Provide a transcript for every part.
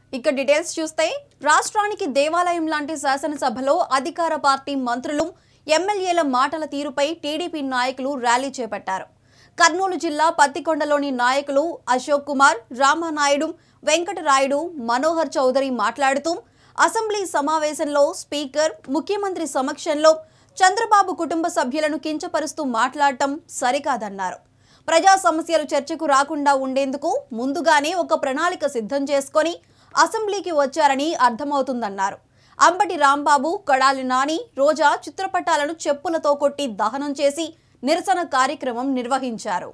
ఇక డీటెయిల్స్ చూస్తే రాష్ట్రానికి దేవాలయం లాంటి శాసనసభలో అధికార పార్టీ మంత్రులు ఎమ్మెల్యేల మాటల తీరుపై టీడీపీ నాయకులు ర్యాలీ చేపట్టారు కర్నూలు జిల్లా పత్తికొండలోని నాయకులు అశోక్ కుమార్ రామానాయుడు వెంకటరాయుడు మనోహర్ చౌదరి మాట్లాడుతూ అసెంబ్లీ సమావేశంలో స్పీకర్ ముఖ్యమంత్రి సమక్షంలో చంద్రబాబు కుటుంబ సభ్యులను కించపరుస్తూ మాట్లాడటం సరికాదన్నారు ప్రజా సమస్యలు చర్చకు రాకుండా ఉండేందుకు ముందుగానే ఒక ప్రణాళిక సిద్ధం చేసుకొని అసెంబ్లీకి వచ్చారని అర్థమవుతుందన్నారు అంబటి రాంబాబు కడాలి నాని రోజా చిత్రపటాలను చెప్పులతో కొట్టి దహనం చేసి నిరసన కార్యక్రమం నిర్వహించారు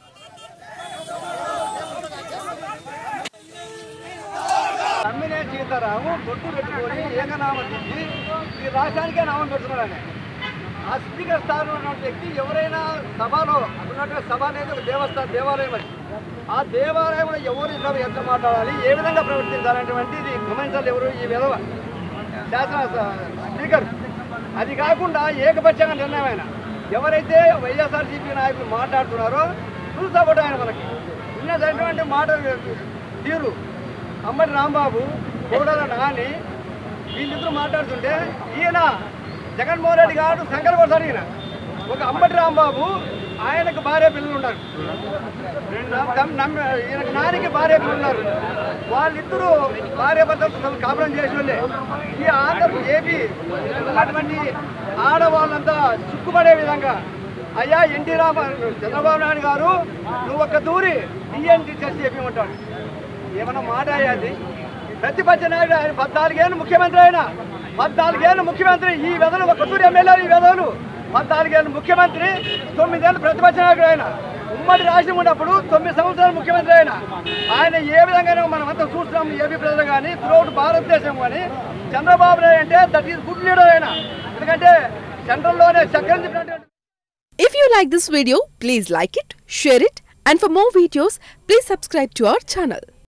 తమ్మినే సీతారాము బొట్టు పెట్టుకొని ఏకనామం తిప్పి ఈ రాష్ట్రానికే నామం పెట్టుకున్నాడని ఆ స్పీకర్ స్థానంలో ఉన్న వ్యక్తి ఎవరైనా సభలో ఉన్నట్టుగా సభ అనేది ఒక దేవస్థానం దేవాలయం అది ఆ దేవాలయంలో ఎవరు ఇట్లా ఎంత మాట్లాడాలి ఏ విధంగా ప్రవర్తించాలనేటువంటి ఇది గమనించాలి ఎవరు ఈ విధవ శాసన స- స్పీకర్ అది కాకుండా ఏకపక్షంగా నిర్ణయం ఆయన ఎవరైతే వైఎస్ఆర్సీపీ నాయకులు మాట్లాడుతున్నారో చూసబోటు ఆయన మనకి ఉన్నటువంటి మాట తీరు అమ్మటి రాంబాబు కోడల నాని వీళ్ళిద్దరు మాట్లాడుతుంటే ఈయన జగన్మోహన్ రెడ్డి గారు శంకర్ కొడతాడు ఈయన ఒక అంబటి రాంబాబు ఆయనకు భార్య పిల్లలు ఉన్నారు నమ్- నమ్మ- ఈయనకు నానికి భార్య పిల్లలు ఉన్నారు వాళ్ళిద్దరూ భార్య భర్తలు కాపురం చేసిన వాళ్ళే ఈ ఆంధ్ర ఏపీ ఉన్నటువంటి ఆడవాళ్ళంతా చిక్కుపడే విధంగా అయ్యా ఎన్టీ రామ చంద్రబాబు నాయుడు గారు నువ్వు ఒక దూరి డిఎన్టీ చర్చ చెప్పమంటాడు ఏమన్నా మాట అయ్యాది ప్రతిపక్ష నాయుడు ఆయన పద్నాలుగేళ్ళు ముఖ్యమంత్రి ఆయన పద్నాలుగేళ్ళు ముఖ్యమంత్రి ఈ వెదలు ఒక తూరు ఎమ్మెల్యేలు ఈ వెదలు పద్నాలుగేళ్ళు ముఖ్యమంత్రి తొమ్మిదేళ్ళు ప్రతిపక్ష నాయకుడు ఆయన ఉమ్మడి రాష్ట్రం ఉన్నప్పుడు తొమ్మిది సంవత్సరాలు ముఖ్యమంత్రి ఆయన ఆయన ఏ విధంగా మనం అంతా చూస్తున్నాం ఏపీ ప్రజలు కానీ త్రూఅవుట్ భారతదేశం కానీ చంద్రబాబు నాయుడు అంటే దట్ ఈస్ గుడ్ లీడర్ ఆయన ఎందుకంటే సెంట్రల్లోనే చక్రం చెప్పినటువంటి If you like this video, please like it, share it, and for more videos, please subscribe to our channel.